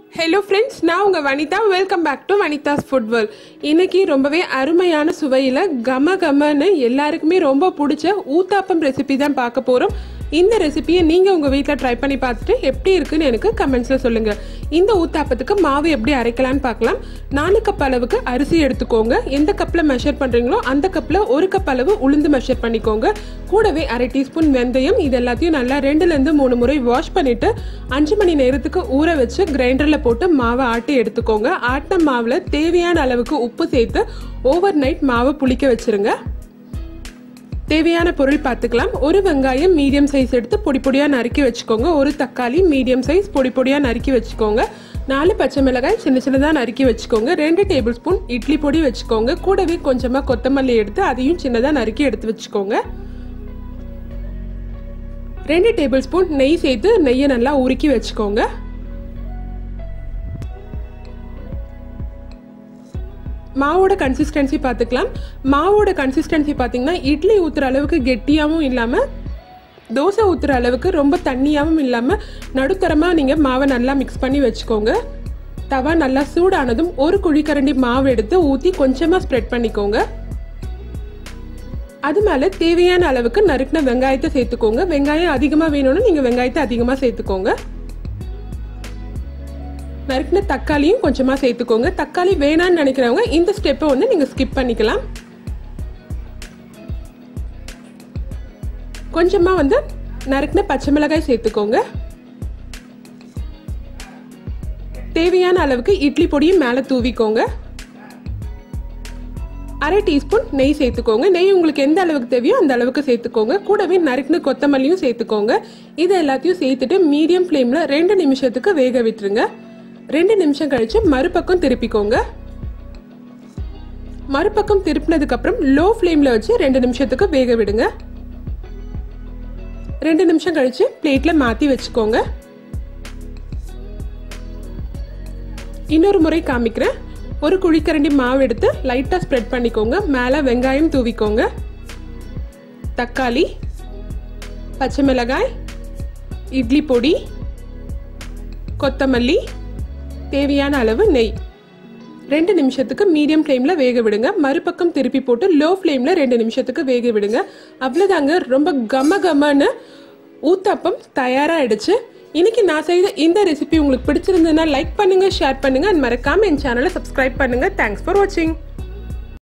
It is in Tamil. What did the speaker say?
ஹலோ ஃப்ரெண்ட்ஸ் நான் உங்கள் Vanitha welcome back to Vanitha's food world இன்னைக்கு ரொம்பவே அருமையான சுவையில் கம கமன்னு எல்லாருக்குமே ரொம்ப பிடிச்ச ஊத்தாப்பம் ரெசிபி தான் பார்க்க போகிறோம் இந்த ரெசிபியை நீங்கள் உங்கள் வீட்டில் ட்ரை பண்ணி பார்த்துட்டு எப்படி இருக்குன்னு எனக்கு கமெண்ட்ஸில் சொல்லுங்கள் இந்த ஊத்தாப்பத்துக்கு மாவு எப்படி அரைக்கலாம்னு பார்க்கலாம் நாலு கப் அளவுக்கு அரிசி எடுத்துக்கோங்க எந்த கப்பில் மெஷர் பண்ணுறீங்களோ அந்த கப்பில் ஒரு கப் அளவு உளுந்து மெஷர் பண்ணிக்கோங்க கூடவே அரை டீஸ்பூன் வெந்தயம் இது எல்லாத்தையும் நல்லா ரெண்டுலேருந்து மூணு முறை வாஷ் பண்ணிவிட்டு அஞ்சு மணி நேரத்துக்கு ஊற வச்சு கிரைண்டரில் போட்டு மாவை ஆட்டி எடுத்துக்கோங்க ஆட்டின மாவில் தேவையான அளவுக்கு உப்பு சேர்த்து ஓவர் நைட் மாவை புளிக்க வச்சிருங்க தேவையான பொருள் பார்த்துக்கலாம் ஒரு வெங்காயம் மீடியம் சைஸ் எடுத்து பொடி பொடியாக நறுக்கி வச்சுக்கோங்க ஒரு தக்காளி மீடியம் சைஸ் பொடி பொடியாக நறுக்கி வச்சுக்கோங்க நாலு பச்சை மிளகாய் சின்ன சின்னதாக நறுக்கி வச்சுக்கோங்க ரெண்டு டேபிள் ஸ்பூன் இட்லி பொடி வச்சுக்கோங்க கூடவே கொஞ்சமாக கொத்தமல்லி எடுத்து அதையும் சின்னதாக நறுக்கி எடுத்து வச்சுக்கோங்க ரெண்டு டேபிள் ஸ்பூன் நெய் சேர்த்து நெய்யை நல்லா உருக்கி வச்சுக்கோங்க மாவோட கன்சிஸ்டன்சி பார்த்துக்கலாம் மாவோட கன்சிஸ்டன்சி பார்த்தீங்கன்னா இட்லி ஊற்றுற அளவுக்கு கெட்டியாகவும் இல்லாமல் தோசை ஊற்றுற அளவுக்கு ரொம்ப தண்ணியாகவும் இல்லாமல் நடுத்தரமாக நீங்கள் மாவை நல்லா மிக்ஸ் பண்ணி வச்சுக்கோங்க தவா நல்லா சூடானதும் ஒரு குழிக்கரண்டி மாவு எடுத்து ஊற்றி கொஞ்சமாக ஸ்ப்ரெட் பண்ணிக்கோங்க அது மேலே தேவையான அளவுக்கு நறுக்கின வெங்காயத்தை சேர்த்துக்கோங்க வெங்காயம் அதிகமாக வேணும்னா நீங்கள் வெங்காயத்தை அதிகமாக சேர்த்துக்கோங்க நறுக்கின தக்காளியும் கொஞ்சமாக சேர்த்துக்கோங்க தக்காளி வேணான்னு நினைக்கிறவங்க இந்த ஸ்டெப்பை வந்து நீங்கள் ஸ்கிப் பண்ணிக்கலாம் கொஞ்சமாக வந்து நறுக்கின பச்சை மிளகாய் சேர்த்துக்கோங்க தேவையான அளவுக்கு இட்லி பொடியும் மேலே தூவிக்கோங்க அரை டீஸ்பூன் நெய் சேர்த்துக்கோங்க நெய் உங்களுக்கு எந்த அளவுக்கு தேவையோ அந்த அளவுக்கு சேர்த்துக்கோங்க கூடவே நறுக்கின கொத்தமல்லியும் சேர்த்துக்கோங்க இது எல்லாத்தையும் சேர்த்துட்டு மீடியம் ஃப்ளேமில் ரெண்டு நிமிஷத்துக்கு வேக விட்டுருங்க ரெண்டு நிமிஷம் கழிச்சு மறுபக்கம் திருப்பிக்கோங்க மறுபக்கம் திருப்பினதுக்கு அப்புறம் லோ ஃப்ளேம்ல வச்சு ரெண்டு நிமிஷத்துக்கு வேக விடுங்க ரெண்டு நிமிஷம் கழிச்சு பிளேட்ல மாத்தி வச்சுக்கோங்க இன்னொரு முறை காமிக்கிறேன் ஒரு குழிக்கரண்டி மாவு எடுத்து லைட்டாக ஸ்ப்ரெட் பண்ணிக்கோங்க மேலே வெங்காயம் தூவிக்கோங்க தக்காளி பச்சை மிளகாய் இட்லி பொடி கொத்தமல்லி தேவையான அளவு நெய் ரெண்டு நிமிஷத்துக்கு மீடியம் ஃப்ளேமில் வேக விடுங்க மறுபக்கம் திருப்பி போட்டு லோ ஃப்ளேமில் ரெண்டு நிமிஷத்துக்கு வேக விடுங்க அவ்வளோதாங்க ரொம்ப கம கமன்னு ஊத்தப்பம் தயாராகிடுச்சு இன்னைக்கு நான் செய்த இந்த ரெசிபி உங்களுக்கு பிடிச்சிருந்ததுன்னா லைக் பண்ணுங்கள் ஷேர் பண்ணுங்கள் மறக்காமல் என் சேனலை சப்ஸ்கிரைப் பண்ணுங்கள் தேங்க்ஸ் ஃபார் வாட்சிங்